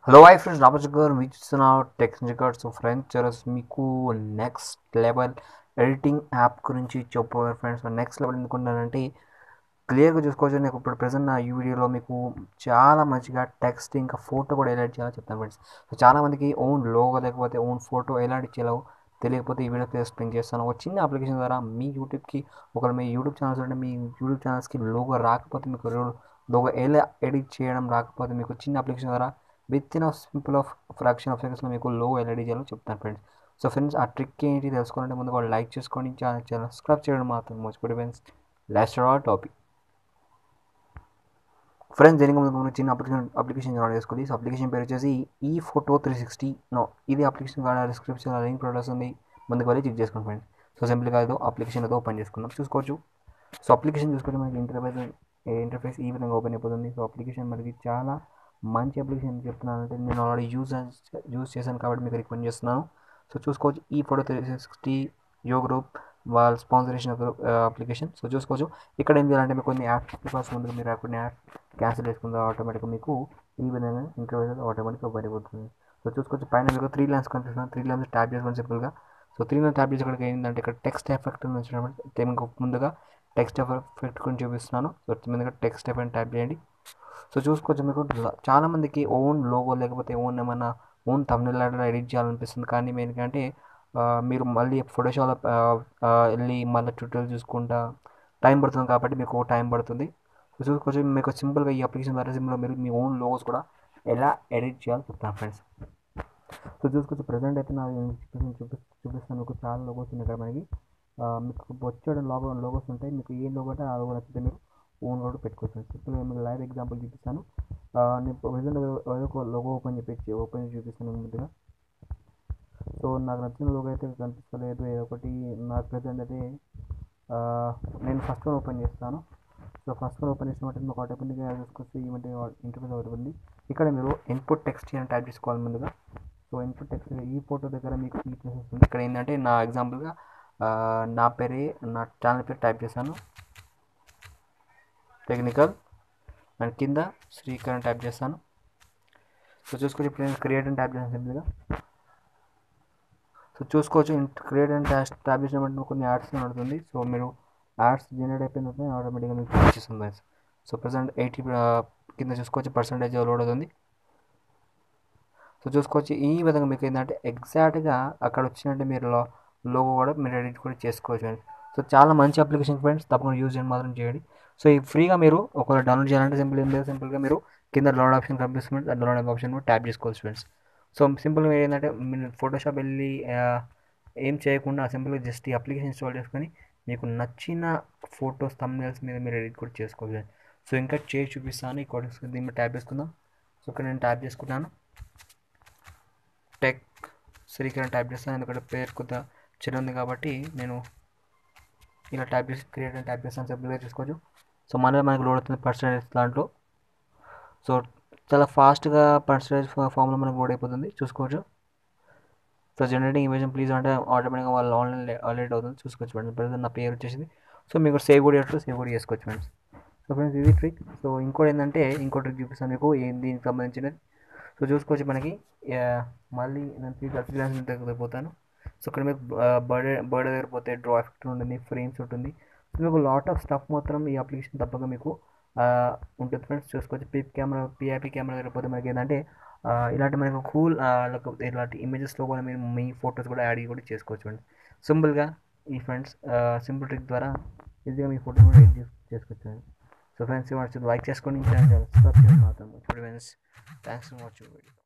hello hi friends రామచ్ గారు మీరు చూస్తున్న టెక్నికల్ సో ఫ్రెండ్స్ జరస్ మీకు నెక్స్ట్ లెవెల్ ఎడిటింగ్ యాప్ గురించి చెప్పబోయే ఫ్రెండ్స్ నెక్స్ట్ లెవెల్ ఎందుకుంటానంటే క్లియర్గా చూసుకోవచ్చు నాకు ఇప్పుడు ప్రజెంట్ నా ఈ వీడియోలో మీకు చాలా మంచిగా టెక్స్ట్ ఇంకా ఫోటో కూడా ఎలా చేయాలో చెప్తాను ఫ్రెండ్స్ సో చాలా మందికి ఓన్ లోగో లేకపోతే ఓన్ ఫోటో ఎలా చేయాలో తెలియకపోతే ఈ వీడియో ఎక్స్ప్లెయిన్ చేస్తాను ఒక చిన్న అప్లికేషన్ ద్వారా మీ యూట్యూబ్కి ఒకవేళ మీ యూట్యూబ్ ఛానల్స్ ఉంటే మీ యూట్యూబ్ ఛానల్స్కి లోగో రాకపోతే మీకు లోగో ఎలా ఎడిట్ చేయడం రాకపోతే మీకు చిన్న అప్లికేషన్ ద్వారా with in simple of fraction of సెకండ్స్లో మీకు లో ఎల్ఈడి చేయాలో చెప్తాను ఫ్రెండ్స్ సో ఫ్రెండ్స్ ఆ ట్రిక్ ఏంటి తెలుసుకోవాలంటే ముందు కూడా లైక్ చేసుకోండి ఛానల్ ఛానల్ సబ్స్క్రైబ్ చేయడం మాత్రం మర్చిపోయి ఫ్రెండ్స్ లాస్ట్ టాపిక్ ఫ్రెండ్స్ దీనికి ముందు మనం చిన్న అప్లికేషన్ అప్లికేషన్ డౌన్లోడ్ చేసుకోవాలి సో అప్లికేషన్ పేరు వచ్చేసి ఈ ఫోటో త్రీ సిక్స్టీ నో ఇది అప్లికేషన్ కాడ డిస్క్రిప్షన్ లింక్ ప్రొడక్ట్స్ ఉంది ముందుకు వెళ్ళి చెక్ చేసుకోండి ఫ్రెండ్స్ సో సింపుల్గా ఏదో అప్లికేషన్ ఏదో ఓపెన్ చేసుకుందాం చూసుకోవచ్చు సో అప్లికేషన్ చూసుకుంటే మనకి ఇంటర్ఫేస్ ఇంటర్ఫేస్ ఈ విధంగా ఓపెన్ అయిపోతుంది సో అప్లికేషన్ మనకి చాలా మంచి అప్లికేషన్ చెప్తున్నాను అంటే నేను ఆల్రెడీ యూజ్ యూజ్ చేశాను కాబట్టి మీకు రికమెండ్ చేస్తున్నాను సో చూసుకోవచ్చు ఈ ఫోటో త్రీ సిక్స్టీ యో గ్రూప్ వాళ్ళ స్పాన్సరేషన్ అప్లికేషన్ సో చూసుకోవచ్చు ఇక్కడ ఏం చేయాలంటే మీకు కొన్ని యాప్స్ బికాస్ ముందుగా మీరు కొన్ని యాప్స్ క్యాన్సిల్ చేసుకుందా ఆటోమేటిక్గా మీకు ఈ విధంగా ఇంటర్వ్యూ ఆటోమేటిక్గా ఓపెన్ అయిపోతుంది సో చూసుకోవచ్చు పైన మీకు త్రీ లైన్స్ కనిపిస్తుంది త్రీ లైన్స్ ట్యాప్ చేసుకోండి సింపుల్గా సో త్రీ లైన్స్ ట్యాప్ చేసి ఇక్కడికి ఏంటంటే ఇక్కడ టెక్స్ట్ ఎఫెక్ట్ వచ్చినప్పుడు మీకు ముందుగా టెక్స్ట్ ఎఫెక్ట్ గురించి చూపిస్తున్నాను సో ముందుగా టెక్స్ట్ ఎఫెక్ట్ ట్యాప్ చేయండి సో చూసుకోవచ్చు మీకు చాలామందికి ఓన్ లోగో లేకపోతే ఓన్ ఏమైనా ఓన్ తమిళ ఎడిట్ చేయాలనిపిస్తుంది కానీ ఏంటంటే మీరు మళ్ళీ ఫోటోషాప్ వెళ్ళి మళ్ళీ ట్యూటోరియల్ చూసుకుంటా టైం పడుతుంది కాబట్టి మీకు టైం పడుతుంది సో చూసుకోవచ్చు మీకు సింపుల్గా ఈ అప్లికేషన్ ద్వారా సింపుల్గా మీరు మీ ఓన్ లోగోస్ కూడా ఎలా ఎడిట్ చేయాలో చెప్తాను ఫ్రెండ్స్ సో చూసుకోవచ్చు ప్రజెంట్ అయితే నా చూపి చూపిస్తాను మీకు చాలా లోగోస్ ఉన్నాయి ఇక్కడ మనకి మీకు వచ్చే లోగో లోగోస్ ఉంటాయి మీకు ఏ లోగో అంటే ఆ లోగో నచ్చితే మీరు ఓన్ కూడా పెట్టుకోవచ్చు సింపుల్గా మీకు లైవ్ ఎగ్జాంపుల్ చూపిస్తాను నేను ప్రజెంట్ ఒక లోగో ఓపెన్ చేపించి ఓపెన్ చూపిస్తాను ముందుగా సో నాకు నచ్చిన లోగో అయితే కనిపిస్తలేదు ఏదో ఒకటి నాకు ప్రజెంట్ అయితే నేను ఫస్ట్ వన్ ఓపెన్ చేస్తాను సో ఫస్ట్ వన్ ఓపెన్ చేసినట్టు మీకు ఆటోమేటిక్గా చూసుకొచ్చి ఈ మధ్య ఇంటర్వ్యూస్ అవుతుంది ఇక్కడ మీరు ఇన్పుట్ టెక్స్ట్ అని టైప్ చేసుకోవాలి ముందుగా సో ఇన్పుట్ టెక్స్ట్ ఈ ఫోటో దగ్గర మీకు ఈ ప్లేస్ వస్తుంది ఇక్కడ ఏంటంటే నా ఎగ్జాంపుల్గా నా పేరే నా ఛానల్ పేరు టైప్ చేశాను టెక్నికల్ అండ్ కింద శ్రీకరణ్ టైప్ చేస్తాను సో చూసుకోవచ్చు ఇప్పుడు నేను క్రియేట్ అని టైప్ చేస్తాను సింపుల్గా సో చూసుకోవచ్చు క్రియేట్ అండ్ ట్యాబ్ చేసినప్పుడు కొన్ని యాడ్స్ నడుతుంది సో మీరు యాడ్స్ జనరేట్ అయిపోయిన తర్వాత ఆటోమేటిక్గా మీకు వచ్చేస్తుంది సో ప్రజెంట్ ఎయిటీ కింద చూసుకోవచ్చు పర్సంటేజ్ లోడ్ అవుతుంది సో చూసుకోవచ్చు ఈ విధంగా మీకు ఏంటంటే ఎగ్జాక్ట్గా అక్కడ వచ్చినట్టు మీరు లోగో కూడా మీరు ఎడిట్ కూడా చేసుకోవచ్చు అండి సో చాలా మంచి అప్లికేషన్ ఫ్రెండ్స్ తప్పకుండా యూజ్ చేయడం మాత్రం చేయండి సో ఈ ఫ్రీగా మీరు ఒకవేళ డౌన్లోడ్ చేయాలంటే సింపుల్ ఏం లేదు సింపుల్గా మీరు కింద డౌన్లోడ్ ఆప్షన్ కనిపిస్తుంది ఆ డౌన్లోడ్ ఆప్షన్ ట్యాప్ చేసుకోవచ్చు ఫ్రెండ్స్ సో సింపుల్గా ఏంటంటే మీరు ఫోటోషాప్ వెళ్ళి ఏం చేయకుండా సింపుల్గా జస్ట్ ఈ అప్లికేషన్ ఇన్స్టాల్ చేసుకొని మీకు నచ్చిన ఫొటోస్ తమ్నేల్స్ మీద మీరు ఎడిట్ కూడా చేసుకోవచ్చు సో ఇంకా చేసి చూపిస్తాను ఈ కోడెక్స్ దీని మీద ట్యాప్ చేసుకుందాం సో ఇక్కడ నేను ట్యాప్ చేసుకుంటాను టెక్ శ్రీకరణ టైప్ చేస్తాను ఎందుకంటే పేరు కొద్దిగా చిన్న ఉంది కాబట్టి నేను ఇలా టైప్ చేసి క్రియేట్ అని టైప్ చేస్తాను సింపుల్గా చూసుకోవచ్చు సో మన మనకి లోడ్ అవుతుంది పర్సంటేజ్ దాంట్లో సో చాలా ఫాస్ట్గా పర్సంటేజ్ ఫామ్లో మనకు లోడ్ అయిపోతుంది చూసుకోవచ్చు సో జనరేటింగ్ ఇమేజ్ ప్లీజ్ అంటే ఆటోమేటిక్గా వాళ్ళు ఆన్లైన్ ఆల్రెడీ అవుతుంది చూసుకోవచ్చు ఫ్రెండ్స్ ప్రజెంట్ నా పేరు వచ్చేసింది సో మీకు సేవ్ కూడా చేయొచ్చు సేవ్ కూడా చేసుకోవచ్చు ఫ్రెండ్స్ సో ఫ్రెండ్స్ ఇది ట్రిక్ సో ఇంకోటి ఏంటంటే ఇంకో ట్రిక్ చూపిస్తాను మీకు ఏం దీనికి సంబంధించినది సో చూసుకోవచ్చు మనకి మళ్ళీ నేను త్రీ థర్టీ గ్రామ్స్ దగ్గర పోతాను సో ఇక్కడ మీకు బర్డే బర్డే దగ్గర పోతే డ్రా ఎఫెక్ట్ ఉంటుంది ఫ్రేమ్స్ ఉంటుంది సో మీకు లాట్ ఆఫ్ స్టఫ్ మాత్రం ఈ అప్లికేషన్ తప్పక మీకు ఉంటుంది ఫ్రెండ్స్ చూసుకోవచ్చు పిప్ కెమెరా పిఐపి కెమెరా దగ్గర పోతే మనకి ఏంటంటే ఇలాంటి మనకు కూల్ ఇలాంటి ఇమేజెస్లో కూడా మీరు మీ ఫొటోస్ కూడా యాడ్ కూడా చేసుకోవచ్చు అండి సింపుల్గా ఈ ఫ్రెండ్స్ సింపుల్ ట్రిక్ ద్వారా ఈజీగా మీ ఫోటో కూడా ఎడిట్ చేసుకోవచ్చు సో ఫ్రెండ్స్ లైక్ చేసుకోండి సబ్స్క్రైబ్ చేయడం మాత్రం friends thanks for watching video